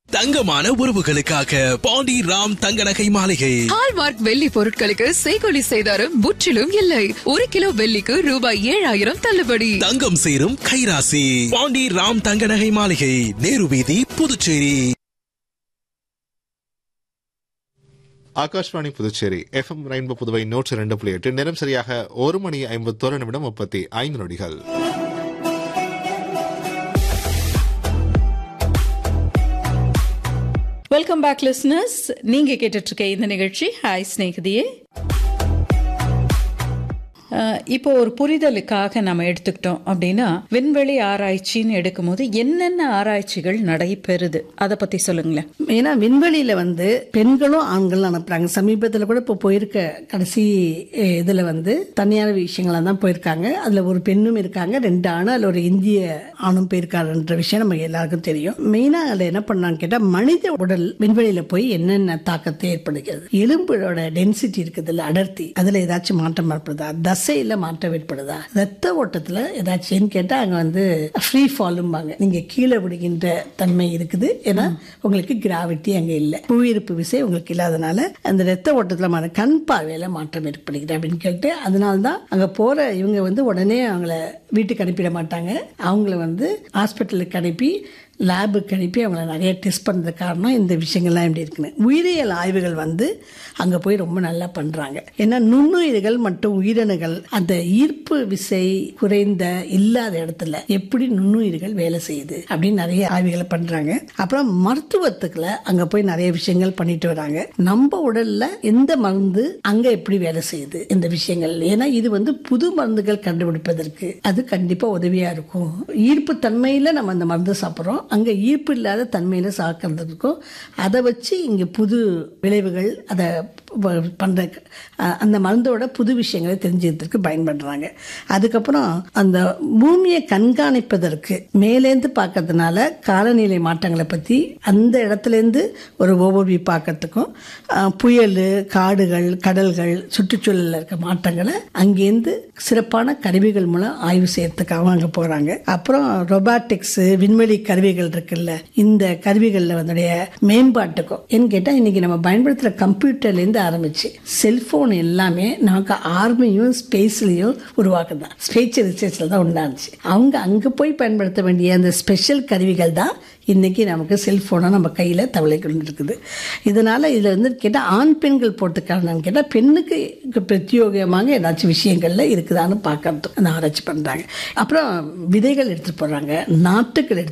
தங்கமான உறவுகளுக்காக பாண்டி ராம் தங்க நகை மாளிகை ஹால்மார்க் வெள்ளி பொருட்களுக்கு செய்கொலி செய்தாரும் முற்றிலும் இல்லை ஒரு கிலோ வெள்ளிக்கு ரூபாய் ஏழாயிரம் தள்ளுபடி தங்கம் சேரும் கைராசி பாண்டி ராம் தங்க நகை மாளிகை நேரு வீதி புதுச்சேரி ஆகாஷ்வாணி புதுச்சேரி எஃப்எம் ரெயின்போ புதுவை நூற்று ரெண்டு புள்ளி எட்டு நேரம் சரியாக ஒரு மணி ஐம்பத்தோரு நிமிடம் முப்பத்தி ஐந்து நொடிகள் வெல்கம் பேக் லிஸ்னர்ஸ் நீங்க கேட்டுட்டு இருக்க இந்த நிகழ்ச்சி ஹாய் ஸ்நேகிதியே அஹ், இப்போ ஒரு புரிதலுக்காக நம்ம எடுத்துக்கிட்டோம் அப்படின்னா விண்வெளி ஆராய்ச்சின்னு எடுக்கும்போது என்னென்ன ஆராய்ச்சிகள் நடைபெறுது அதை பத்தி சொல்லுங்களேன் ஏன்னா விண்வெளியில வந்து பெண்களும் ஆண்களும் அனுப்புறாங்க சமீபத்தில் கூட இப்போ போயிருக்க கடைசி அஹ், இதுல வந்து தனியார் விஷயங்களா தான் போயிருக்காங்க அதுல ஒரு பெண்ணும் இருக்காங்க ரெண்டு ஆணும் அதுல ஒரு இந்திய ஆணும் போயிருக்காருன்ற விஷயம் நமக்கு எல்லாருக்கும் தெரியும் மெயினா அதுல என்ன பண்ணான்னு கேட்டா மனித உடல் விண்வெளியில போய் என்னென்ன தாக்கத்தை ஏற்படுகிறது எலும்போட டென்சிட்டி இருக்குதுல்ல அடர்த்தி அதுல ஏதாச்சும் மாற்றம் ஏற்படுதா தசையில மாற்றம் ஏற்படுதா ரத்த ஓட்டத்துல ஏதாச்சும் கேட்டா அங்க வந்து ஃப்ரீ ஃபாலும்பாங்க நீங்க கீழே விடுகின்ற தன்மை இருக்குது ஏன்னா உங்களுக்கு கிராவிட்டி அங்க இல்லை புவியீர்ப்பு விசை உங்களுக்கு இல்லாதனால அந்த ரத்த ஓட்டத்துல மாற கண் பார்வையில மாற்றம் ஏற்படுகிறது அப்படின்னு கேட்டு அதனால தான் அங்க போற இவங்க வந்து உடனே அவங்கள வீட்டுக்கு அனுப்பிட மாட்டாங்க அவங்கள வந்து ஹாஸ்பிட்டலுக்கு அனுப்பி லேபுக்கு அனுப்பி அவங்கள நிறைய டெஸ்ட் பண்ணுறது காரணம் இந்த விஷயங்கள்லாம் எப்படி இருக்குன்னு உயிரியல் ஆய்வுகள் வந்து அங்கே போய் ரொம்ப நல்லா பண்ணுறாங்க ஏன்னா நுண்ணுயிர்கள் மற்றும் உயிரணுகள் அந்த ஈர்ப்பு விசை குறைந்த இல்லாத இடத்துல எப்படி நுண்ணுயிர்கள் வேலை செய்யுது அப்படின்னு நிறைய ஆய்வுகளை பண்ணுறாங்க அப்புறம் மருத்துவத்துக்குள்ள அங்கே போய் நிறைய விஷயங்கள் பண்ணிட்டு வராங்க நம்ம உடல்ல எந்த மருந்து அங்கே எப்படி வேலை செய்யுது இந்த விஷயங்கள் ஏன்னா இது வந்து புது மருந்துகள் கண்டுபிடிப்பதற்கு அது கண்டிப்பாக உதவியாக இருக்கும் ஈர்ப்பு தன்மையில் நம்ம அந்த மருந்து சாப்பிட்றோம் அங்கே ஈர்ப்பு இல்லாத தன்மையில் சாக்கிறதுக்கும் அதை வச்சு இங்கே புது விளைவுகள் அதை ப- பண்ற அஹ், அந்த மருந்தோட புது விஷயங்களை தெரிஞ்சுக்கிறதுக்கு பயன்படுறாங்க அதுக்கப்புறம் அந்த பூமியை கண்காணிப்பதற்கு மேலேந்து பார்க்கறதுனால காலநிலை மாற்றங்களை பற்றி அந்த இடத்துலேருந்து ஒரு ஓவர்வியூ பார்க்கறதுக்கும் அஹ், புயல் காடுகள் கடல்கள் சுற்றுச்சூழலில் இருக்க மாற்றங்களை அங்கேருந்து சிறப்பான கருவிகள் மூலம் ஆய்வு செய்யறதுக்காக அங்கே போகிறாங்க அப்புறம் ரொபாட்டிக்ஸ் விண்வெளி கருவிகள் இருக்குல்ல இந்த கருவிகளில் வந்துடைய மேம்பாட்டுக்கும் ஏன்னு கேட்டால் இன்னைக்கு நம்ம பயன்படுத்துகிற கம்ப்யூட்டர்லேருந்து ஆரம்பிச்சு செல்ஃபோன் எல்லாமே நமக்கு ஆர்மியும் ஸ்பேஸ்லேயும் உருவாக்குதான் ஸ்பேஸ் ரிசர்ச்சில் தான் உண்டாச்சு அவங்க அங்கே போய் பயன்படுத்த வேண்டிய அந்த ஸ்பெஷல் கருவிகள் தான் இன்னைக்கு நமக்கு செல்ஃபோனாக நம்ம கையில் தவளை கொண்டு இருக்குது இதனால் இதில் வந்து கேட்டால் ஆண் பெண்கள் போட்டுக்காரன்னு கேட்டால் பெண்ணுக்கு பிரத்யோகமாக ஏதாச்சும் விஷயங்கள்ல இருக்குதான்னு பார்க்கறதுக்கு அந்த ஆராய்ச்சி பண்ணுறாங்க அப்புறம் விதைகள் எடுத்துகிட்டு போடுறாங்க நாட்டுக்கள் எடுத்து